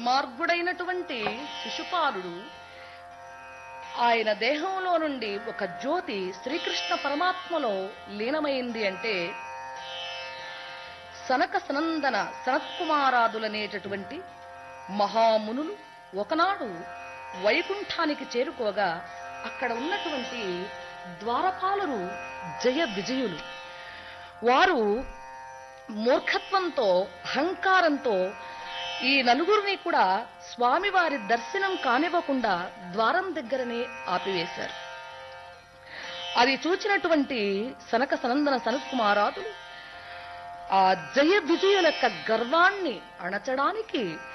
దుర్మార్గుడైనటువంటి శిశుపాలుడు ఆయన దేహంలో నుండి ఒక జ్యోతి శ్రీకృష్ణ పరమాత్మలో లీనమైంది అంటే సనక సనందన సనత్కుమారాదులనేటటువంటి మహామునులు ఒకనాడు వైకుంఠానికి చేరుకోగా అక్కడ ఉన్నటువంటి ద్వారపాలురు జయ విజయులు వారు మూర్ఖత్వంతో అహంకారంతో ఈ నలుగురిని కూడా స్వామివారి దర్శనం కానివ్వకుండా ద్వారం దగ్గరనే ఆపివేశారు అది చూచినటువంటి సనక సనందన సనత్కుమారాదులు ఆ జయ విజయుల యొక్క గర్వాన్ని అణచడానికి